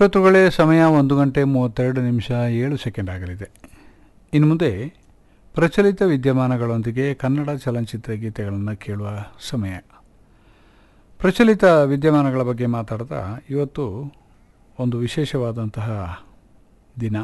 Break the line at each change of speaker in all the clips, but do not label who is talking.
ಶ್ರೋತೃಗಳೇ ಸಮಯ ಒಂದು ಗಂಟೆ ಮೂವತ್ತೆರಡು ನಿಮಿಷ ಏಳು ಸೆಕೆಂಡ್ ಆಗಲಿದೆ ಇನ್ನು ಮುಂದೆ ಪ್ರಚಲಿತ ವಿದ್ಯಮಾನಗಳೊಂದಿಗೆ ಕನ್ನಡ ಚಲನಚಿತ್ರ ಗೀತೆಗಳನ್ನು ಕೇಳುವ ಸಮಯ ಪ್ರಚಲಿತ ವಿದ್ಯಮಾನಗಳ ಬಗ್ಗೆ ಮಾತಾಡ್ತಾ ಇವತ್ತು ಒಂದು ವಿಶೇಷವಾದಂತಹ ದಿನ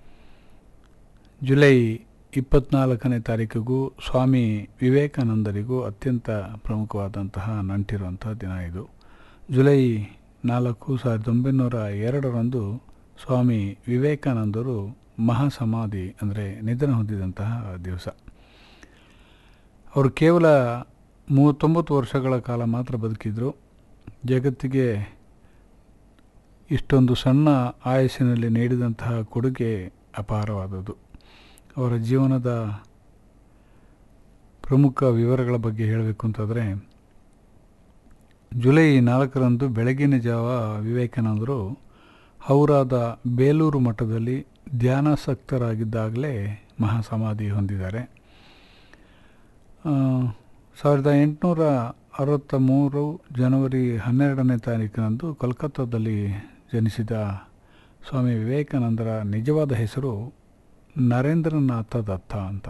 ಜುಲೈ ಇಪ್ಪತ್ನಾಲ್ಕನೇ ತಾರೀಕಿಗೂ ಸ್ವಾಮಿ ವಿವೇಕಾನಂದರಿಗೂ ಅತ್ಯಂತ ಪ್ರಮುಖವಾದಂತಹ ನಂಟಿರುವಂತಹ ದಿನ ಇದು ಜುಲೈ ನಾಲ್ಕು ಸಾವಿರದ ಒಂಬೈನೂರ ಎರಡರಂದು ಸ್ವಾಮಿ ವಿವೇಕಾನಂದರು ಮಹಾಸಮಾಧಿ ಅಂದರೆ ನಿಧನ ಹೊಂದಿದಂತಹ ದಿವಸ ಅವರು ಕೇವಲ ಮೂವತ್ತೊಂಬತ್ತು ವರ್ಷಗಳ ಕಾಲ ಮಾತ್ರ ಬದುಕಿದ್ರು ಜಗತ್ತಿಗೆ ಇಷ್ಟೊಂದು ಸಣ್ಣ ಆಯಸ್ಸಿನಲ್ಲಿ ನೀಡಿದಂತಹ ಕೊಡುಗೆ ಅಪಾರವಾದದ್ದು ಅವರ ಜೀವನದ ಪ್ರಮುಖ ವಿವರಗಳ ಬಗ್ಗೆ ಹೇಳಬೇಕು ಅಂತಂದರೆ ಜುಲೈ ನಾಲ್ಕರಂದು ಬೆಳಗಿನ ಜಾವ ವಿವೇಕಾನಂದರು ಹೌರಾದ ಬೇಲೂರು ಮಠದಲ್ಲಿ ಧ್ಯಾನಾಸಕ್ತರಾಗಿದ್ದಾಗಲೇ ಮಹಾಸಮಾಧಿ ಹೊಂದಿದ್ದಾರೆ ಸಾವಿರದ ಎಂಟುನೂರ ಅರವತ್ತ ಮೂರು ಜನವರಿ ಹನ್ನೆರಡನೇ ತಾರೀಕಿನಂದು ಕೋಲ್ಕತ್ತಾದಲ್ಲಿ ಜನಿಸಿದ ಸ್ವಾಮಿ ವಿವೇಕಾನಂದರ ನಿಜವಾದ ಹೆಸರು ನರೇಂದ್ರನಾಥ ದತ್ತ ಅಂತ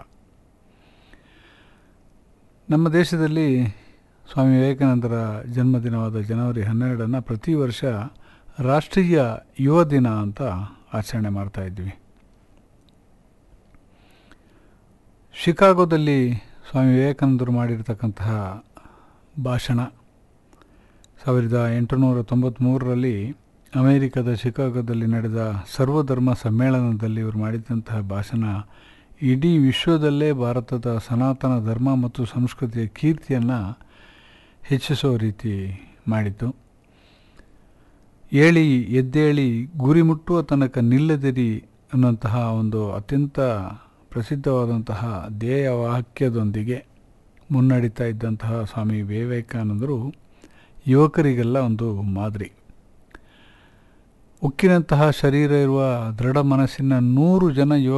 ನಮ್ಮ ದೇಶದಲ್ಲಿ ಸ್ವಾಮಿ ವಿವೇಕಾನಂದರ ಜನ್ಮದಿನವಾದ ಜನವರಿ ಹನ್ನೆರಡನ್ನು ಪ್ರತಿ ವರ್ಷ ರಾಷ್ಟ್ರೀಯ ಯುವ ದಿನ ಅಂತ ಆಚರಣೆ ಮಾಡ್ತಾ ಇದ್ವಿ ಶಿಕಾಗೋದಲ್ಲಿ ಸ್ವಾಮಿ ವಿವೇಕಾನಂದರು ಮಾಡಿರ್ತಕ್ಕಂತಹ ಭಾಷಣ ಸಾವಿರದ ಎಂಟುನೂರ ತೊಂಬತ್ತ್ಮೂರರಲ್ಲಿ ಅಮೇರಿಕದ ಶಿಕಾಗೋದಲ್ಲಿ ನಡೆದ ಸರ್ವಧರ್ಮ ಸಮ್ಮೇಳನದಲ್ಲಿ ಇವರು ಮಾಡಿದಂತಹ ಭಾಷಣ ಇಡೀ ವಿಶ್ವದಲ್ಲೇ ಭಾರತದ ಸನಾತನ ಧರ್ಮ ಮತ್ತು ಸಂಸ್ಕೃತಿಯ ಕೀರ್ತಿಯನ್ನು ಹೆಚ್ಚಿಸೋ ರೀತಿ ಮಾಡಿತು ಏಳಿ ಎದ್ದೇಳಿ ಗುರಿ ಮುಟ್ಟುವ ತನಕ ನಿಲ್ಲದಿರಿ ಅನ್ನುವಂತಹ ಒಂದು ಅತ್ಯಂತ ಪ್ರಸಿದ್ಧವಾದಂತಹ ಧ್ಯೇಯ ವಾಕ್ಯದೊಂದಿಗೆ ಮುನ್ನಡೀತಾ ಇದ್ದಂತಹ ಸ್ವಾಮಿ ವಿವೇಕಾನಂದರು ಯುವಕರಿಗೆಲ್ಲ ಒಂದು ಮಾದರಿ ಉಕ್ಕಿನಂತಹ ಶರೀರ ಇರುವ ದೃಢ ಮನಸ್ಸಿನ ನೂರು ಜನ ಯುವ